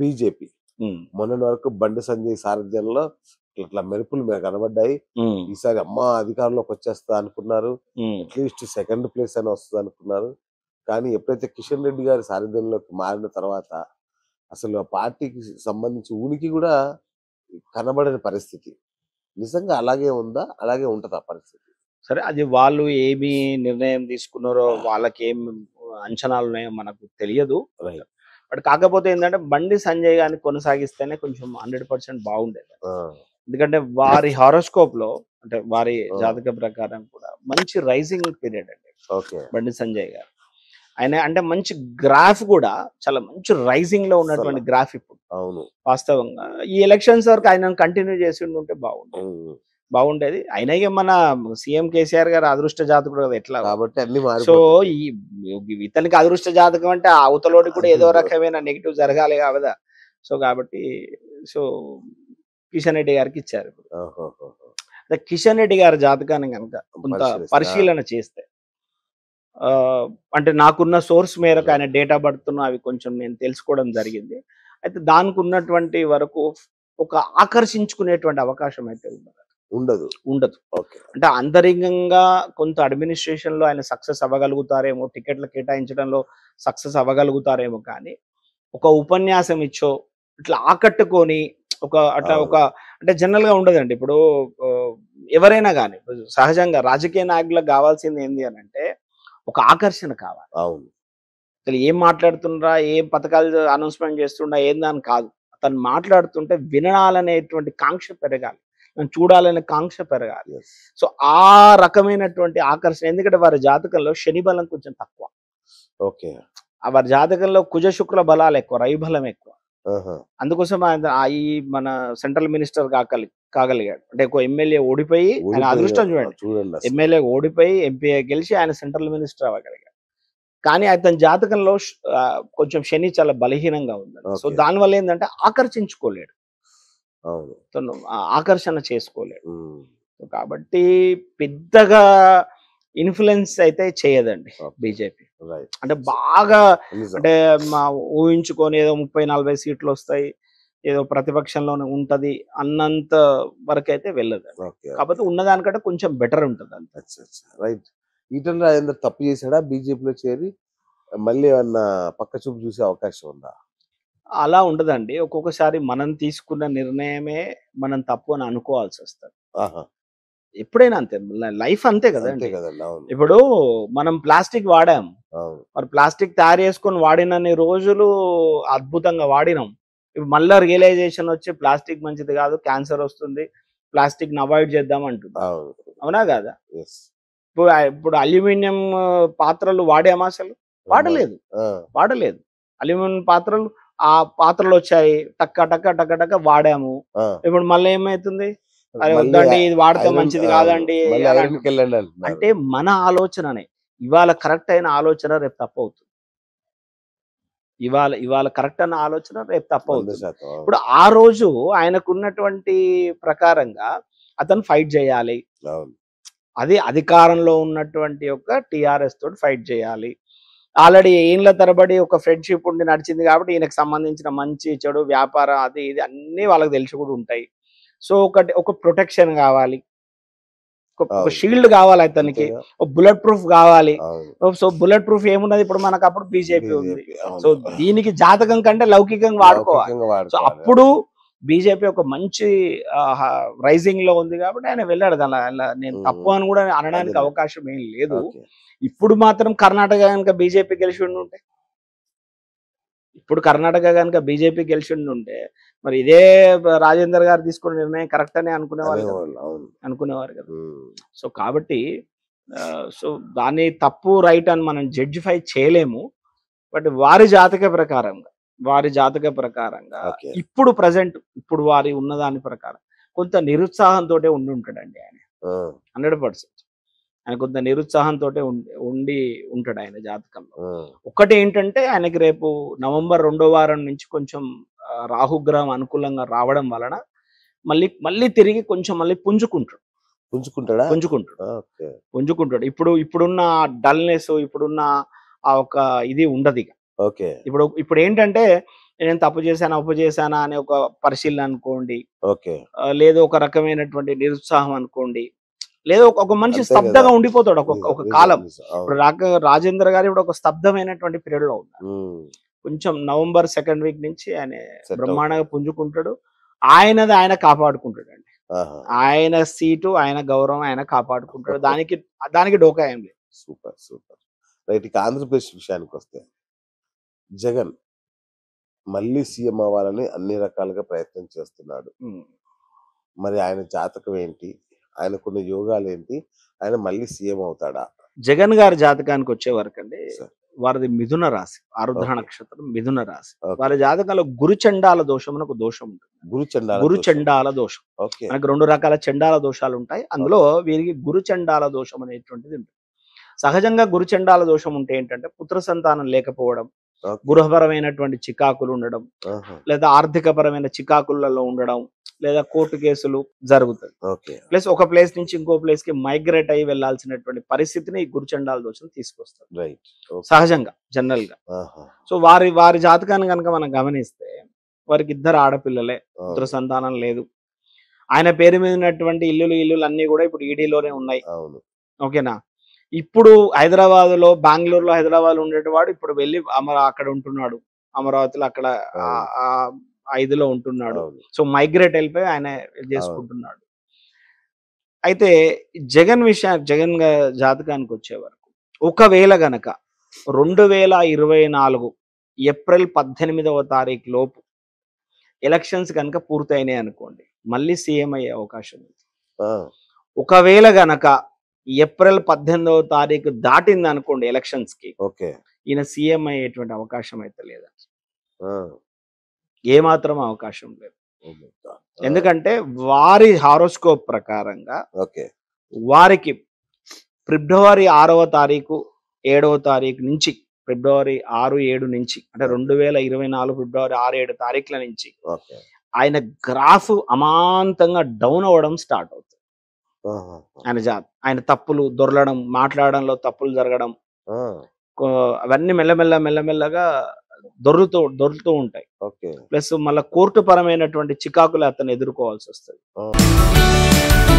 BJP ఉమ్, మొన్నటి వరకు బండి సంజయ్ సారథ్యంలో ఇట్లా మెరుపులు మీద కనబడ్డాయి ఉమ్, ఈసారి అమ్మ అధికారంలోకి వచ్చేస్తా అనుకున్నారు ఉమ్, అట్లీస్ట్ సెకండ్ ప్లేస్ అని వస్తుంది అనుకున్నారు కానీ ఎప్పుడైతే కిషన్ రెడ్డి గారి సారథ్యంలోకి మారిన తర్వాత అసలు ఆ పార్టీకి సంబంధించి ఉనికి కూడా కనబడని పరిస్థితి నిజంగా అలాగే ఉందా అలాగే ఉంటది ఆ పరిస్థితి సరే అది వాళ్ళు ఏమి నిర్ణయం తీసుకున్నారో వాళ్ళకి ఏం అంచనాలు ఉన్నాయో మనకు తెలియదు Right. బట్ కాకపోతే ఏంటంటే బండి సంజయ్ గారిని కొనసాగిస్తేనే కొంచెం హండ్రెడ్ పర్సెంట్ బాగుండేది ఆ, ఎందుకంటే వారి హారోస్కోప్ లో అంటే వారి ఆ. జాతక ప్రకారం కూడా మంచి రైజింగ్ పీరియడ్ అండి ఓకే బండి సంజయ్ గారు ఆయన అంటే మంచి గ్రాఫ్ కూడా చాలా మంచి రైజింగ్ లో ఉన్నటువంటి గ్రాఫ్ ఇప్పుడు అవును వాస్తవంగా ఈ ఎలక్షన్స్ వరకు ఆయన కంటిన్యూ చేసి ఉంటే బాగుండేది ఉమ్. బాగుండేది అయినా ఇక మన సీఎం కేసీఆర్ గారు అదృష్ట జాతకుడు కదా ఎట్లా కాబట్టి అన్ని సో మారిపోతాయి ఈ ఇతనికి అదృష్ట జాతకం అంటే ఆ అవతలోడికి కూడా ఏదో అంతే. రకమైన నెగిటివ్ జరగాలి కదా సో కాబట్టి సో కిషన్ రెడ్డి గారికి ఇచ్చారు ఇప్పుడు ఓహోహోహో. అదే కిషన్ రెడ్డి గారి జాతకాన్ని కనుక కొంత పరిశీలిస్తే, పరిశీలన చేస్తే ఆ, అంటే నాకున్న సోర్స్ మేరకు ఆయన డేట్ ఆఫ్ బర్త్ అవి కొంచెం నేను తెలుసుకోవడం జరిగింది అయితే దానికి ఉన్నటువంటి వరకు ఒక ఆకర్షించుకునేటువంటి అవకాశం అయితే ఉండదు ఉండదు ఉండదు ఓకే అంటే అంతరింగంగా కొంత అడ్మినిస్ట్రేషన్ లో ఆయన సక్సెస్ అవ్వగలుగుతారేమో టికెట్లు కేటాయించడంలో సక్సెస్ అవ్వగలుగుతారేమో కానీ ఒక ఉపన్యాసం ఇచ్చో ఇట్లా ఆకట్టుకొని ఒక అట్లా అవును. ఒక అంటే జనరల్ గా ఉండదండి ఇప్పుడు ఆ, ఎవరైనా కానీ సహజంగా రాజకీయ నాయకులకు కావాల్సింది ఏంది అని అంటే ఒక ఆకర్షణ కావాలి అవును అసలు ఏం మాట్లాడుతుండ్రా ఏం పథకాలు అనౌన్స్మెంట్ చేస్తుండ్రా ఏం దాని కాదు అతను మాట్లాడుతుంటే వినాలనేటువంటి కాంక్ష పెరగాలి నన్ను చూడాలనే కాంక్ష పెరగాలి Yes. సో ఆ రకమైనటువంటి ఆకర్షణ ఎందుకంటే వారి జాతకంలో శని బలం కొంచెం తక్కువ ఓకే ఆ వారి జాతకంలో కుజ శుక్ల బలాలు ఎక్కువ రవి బలం ఎక్కువ ఆహా. అందుకోసం ఆయన ఆ ఈ మన సెంట్రల్ మినిస్టర్ కాగలి కాగలిగాడు అంటే ఒక ఎమ్మెల్యే ఓడిపోయి ఆయన ఊడిపోయి- అదృష్టం చూడండి చూడండి అసలు. ఎమ్మెల్యే ఓడిపోయి ఎంపీ గెలిచి ఆయన సెంట్రల్ మినిస్టర్ అవ్వగలిగాడు కానీ అతని జాతకంలో ష్- ఆ, కొంచెం శని చాలా బలహీనంగా ఉంది సో Okay. దానివల్ల ఏంటంటే ఆకర్షించుకోలేడు అవును తను ఆ ఆకర్షణ చేసుకోలేడు ఉమ్. సో కాబట్టి పెద్దగా ఇన్ఫ్లుయెన్స్ అయితే చేయదండి Okay. బీజేపీ రైట్ అంటే బాగా నిజం. అంటే మా ఊహించుకొని ఏదో ముప్పై నలభై సీట్లు వస్తాయి ఏదో ప్రతిపక్షంలోనే ఉంటది అన్నంత వరకు అయితే వెళ్ళదు ఓకే కాకపోతే ఉన్నదానికంటే కొంచెం బెటర్ ఉంటుంది అంతే అచ్చా అచ్చా రైట్ ఈటల రాజేందర్ తప్పు చేశాడా బీజేపీలో చేరి మళ్ళీ ఏమన్నా పక్క చూపు చూసే అవకాశం ఉందా అలా ఉండదండి ఒక్కొక్కసారి మనం తీసుకున్న నిర్ణయమే మనం తప్పు అని అనుకోవాల్సి వస్తుంది ఆహా. ఎప్పుడైనా అంతే లైఫ్ అంతే అంతే కదండి కదండి అవును ఇప్పుడు మనం ప్లాస్టిక్ వాడాం అవును మరి ప్లాస్టిక్ తయారు చేసుకొని వాడినన్ని రోజులు అద్భుతంగా వాడినాం ఇప్పుడు మళ్ళీ రియలైజేషన్ వచ్చి ప్లాస్టిక్ మంచిది కాదు క్యాన్సర్ వస్తుంది ప్లాస్టిక్ ని అవాయిడ్ చేద్దాం అంటుంది అవును అవునా కాదా ఎస్ ఇప్పుడు ఇప్పుడు అల్యూమినియం పాత్రలు వాడామా అసలు వాడలేదు వాడలేదు అల్యూమినియం పాత్రలు ఆ పాత్రలు వచ్చాయి టక్క టక్క టక్క టక్క వాడాము ఇప్పుడు మళ్ళీ ఏమైతుంది అరే వద్దండి ఇది వాడితే మంచిది కాదండి మళ్ళీ అలా ఐరన్కి వెళ్ళండి అంటున్నారు. అంటే మన ఆలోచననే ఇవాళ కరెక్ట్ అయిన ఆలోచన రేపు తప్పు అవుతుంది ఇవాళ ఇవాళ కరెక్ట్ అయిన ఆలోచన రేపు తప్పు వంద అవుతుంది శాతం అవును. ఇప్పుడు ఆ రోజు ఆయనకున్నటువంటి ప్రకారంగా అతను ఫైట్ చేయాలి అవును అది అధికారంలో ఉన్నటువంటి ఒక టిఆర్ఎస్ తోటి ఫైట్ చేయాలి ఆల్రెడీ ఏండ్ల తరబడి ఒక ఫ్రెండ్షిప్ ఉండి నడిచింది కాబట్టి ఈయనకు సంబంధించిన మంచి చెడు వ్యాపారం అది ఇది అన్ని వాళ్ళకి తెలిసి కూడా ఉంటాయి సో ఒకటి ఒక ప్రొటెక్షన్ కావాలి ఒక- ఒక అవును. షీల్డ్ కావాలి అతనికి అంతేగా? ఒక బుల్లెట్ ప్రూఫ్ కావాలి అవును సో బుల్లెట్ ప్రూఫ్ ఏమున్నది ఇప్పుడు మనకు అప్పుడు బీజేపీ ఉంది BJP, అవును. సో దీనికి జాతకం కంటే లౌకికంగా వాడుకోవాలి లౌకికంగా సో వాడుకోవాలి. అప్పుడు బీజేపీ ఒక మంచి రైజింగ్ లో ఉంది కాబట్టి ఆయన వెళ్ళాడు దానిలో ఆయన- నేను మ్మ్. తప్పు అని కూడా అనడానికి అదేలే. అవకాశం ఏం లేదు ఓకే. ఇప్పుడు మాత్రం కర్ణాటక కనుక బీజేపీ గెలిచి ఉండి ఉంటే ఇప్పుడు కర్ణాటక కనుక బీజేపీ గెలిచి ఉండి ఉంటే మరి ఇదే రాజేందర్ గారు తీసుకున్న నిర్ణయం కరెక్ట్ అని అనుకునేవారు కదా. అనేవాళ్ళు, అవును అనుకునేవారు కదా ఉమ్. సో కాబట్టి ఆ, సో దాన్ని తప్పు రైట్ అని మనం జడ్జిఫై చేయలేము బట్ వారి జాతక ప్రకారంగా వారి జాతక ప్రకారంగా ఓకే. ఇప్పుడు ప్రజెంట్ ఇప్పుడు వారి ఉన్నదాని ప్రకారం కొంత నిరుత్సాహంతో ఉండి ఉంటాడండి ఆయన ఆ, హండ్రెడ్ పర్సెంట్ ఆయన కొంత నిరుత్సాహంతో ఉండి ఉంటాడు ఆయన జాతకంలో ఆ, ఒకటి ఏంటంటే ఆయనకి రేపు నవంబర్ రెండో వారం నుంచి కొంచెం ఆ, రాహుగ్రహం అనుకూలంగా రావడం వలన మళ్ళీ మళ్ళీ తిరిగి కొంచెం మళ్ళీ పుంజుకుంటాడు పుంజుకుంటాడా పుంజుకుంటాడు ఓకే పుంజుకుంటాడు ఇప్పుడు ఇప్పుడున్న డల్నెస్ ఇప్పుడున్న ఆ ఒక ఇది ఉండదు ఇక ఓకే ఇప్పుడు ఇప్పుడు ఏంటంటే నేను తప్పు చేశానా ఉప్పు చేశానా అనే ఒక పరిశీలన అనుకోండి ఓకే ఆ, లేదు ఒక రకమైనటువంటి నిరుత్సాహం అనుకోండి లేదు ఒక- ఒక మనిషి అంతే స్తబ్దగా కదా. ఉండిపోతాడు ఒక నిజం, ఒక నిజం, కాలం నిజం. అవును. ఇప్పుడు రాక రాజేంద్ర గారు ఇప్పుడు ఒక స్తబ్దమైనటువంటి పీరియడ్ లో ఉన్నారు ఉమ్, కొంచెం నవంబర్ సెకండ్ వీక్ నుంచి ఆయన Set బ్రహ్మాండంగా పుంజుకుంటాడు ఆయనది ఆయన కాపాడుకుంటాడు అండి ఆహా, ఆయన సీటు ఆయన గౌరవం ఆయన కాపాడుకుంటాడు దానికి దానికి డోకా ఏం లేదు సూపర్ సూపర్ రైట్ ఇక ఆంధ్రప్రదేశ్ విషయానికి వస్తే జగన్ మళ్ళీ సీఎం అవ్వాలని అన్ని రకాలుగా ప్రయత్నం చేస్తున్నాడు మరి ఆయన జాతకం ఏంటి ఆయనకున్న యోగాలు ఏంటి ఆయన మళ్ళీ సీఎం అవుతాడా జగన్ గారి జాతకానికి వచ్చే వరకు అండి Sir. వారిది మిథున రాశి ఆరుద్ర Okay. నక్షత్రం మిథున రాశి Okay. వారి జాతకంలో గురు చండాల దోషం అని ఒక దోషం ఉంటుంది గురు చండాల గురు దోషం. చండాల దోషం ఓకే మనకు రెండు రకాల చండాల దోషాలు ఉంటాయి అందులో వీరికి గురు చండాల దోషం అనేటువంటిది ఉంటుంది సహజంగా గురు చండాల దోషం ఉంటే ఏంటంటే పుత్ర సంతానం లేకపోవడం ఓకే. గృహపరమైనటువంటి చికాకులు ఉండడం ఆహా, లేదా ఆర్థికపరమైన చికాకులలో ఉండడం లేదా కోర్టు కేసులు జరుగుతాయి ఓకే ప్లస్ ఒక ప్లేస్ నుంచి ఇంకో ప్లేస్ కి మైగ్రేట్ అయ్యి వెళ్లాల్సినటువంటి పరిస్థితిని ఈ గురుచండాల దోషం తీసుకొస్తారు రైట్ ఓకే. సహజంగా జనరల్ గా ఆహా, సో వారి వారి జాతకాన్ని కనుక మనం గమనిస్తే వారికి ఇద్దరు ఆడపిల్లలే అవును. పుత్ర సంతానం లేదు ఆయన పేరు మీద ఉన్నటువంటి ఇల్లులు ఇల్లులు అన్ని కూడా ఇప్పుడు ఈడీలోనే ఉన్నాయి అవును ఓకేనా ఇప్పుడు హైదరాబాద్ లో బెంగళూరులో హైదరాబాద్ లో ఉండేవాడు ఇప్పుడు వెళ్ళి అమర అక్కడ ఉంటున్నాడు అమరావతిలో అక్కడ ఆ- ఆ ఆ ఇదిలో ఉంటున్నాడు అవును సో మైగ్రేట్ వెళ్ళిపోయి ఆయన ఇది చేసుకుంటున్నాడు అయితే జగన్ విషయా జగన్ గా- జాతకానికి వచ్చే వరకు ఒకవేళ గనక రెండు వేల ఇరవై నాలుగు ఏప్రిల్ పద్దెనిమిదవ తారీఖు లోపు ఎలక్షన్స్ కనుక పూర్తయినాయి అనుకోండి మళ్ళీ సీఎం అయ్యే అవకాశం ఉంది ఆ, ఒకవేళ గనక ఏప్రిల్ పద్దెనిమిదవ తారీఖు దాటింది అనుకోండి ఎలక్షన్స్ కి ఓకే ఈయన సీఎం అయ్యేటువంటి అవకాశం అయితే లేదు ఆ, ఏమాత్రం అవకాశం లేదు oh my God. ఆ, ఎందుకంటే వారి హారోస్కోప్ ప్రకారంగా ఓకే వారికి ఫిబ్రవరి ఆరవ తారీఖు ఏడవ తారీఖు నుంచి ఫిబ్రవరి ఆరు ఏడు నుంచి అంటే రెండు వేల ఇరవై నాలుగు ఫిబ్రవరి ఆరు ఏడు తారీఖుల నుంచి ఓకే ఆయన గ్రాఫ్ అమాంతంగా డౌన్ అవ్వడం స్టార్ట్ అవుతుంది ఆహా, ఆయన జాత్ ఆయన తప్పులు దొరలడం మాట్లాడడంలో తప్పులు జరగడం ఆ, కో- అవన్నీ మెల్లమెల్ల మెల్లమెల్లగా దొరుకుతూ దొరుకుతూ ఉంటాయి ఓకే ప్లస్ మళ్ళీ కోర్టు పరమైనటువంటి చికాకులు అతను ఎదుర్కోవాల్సి వస్తుంది ఆ.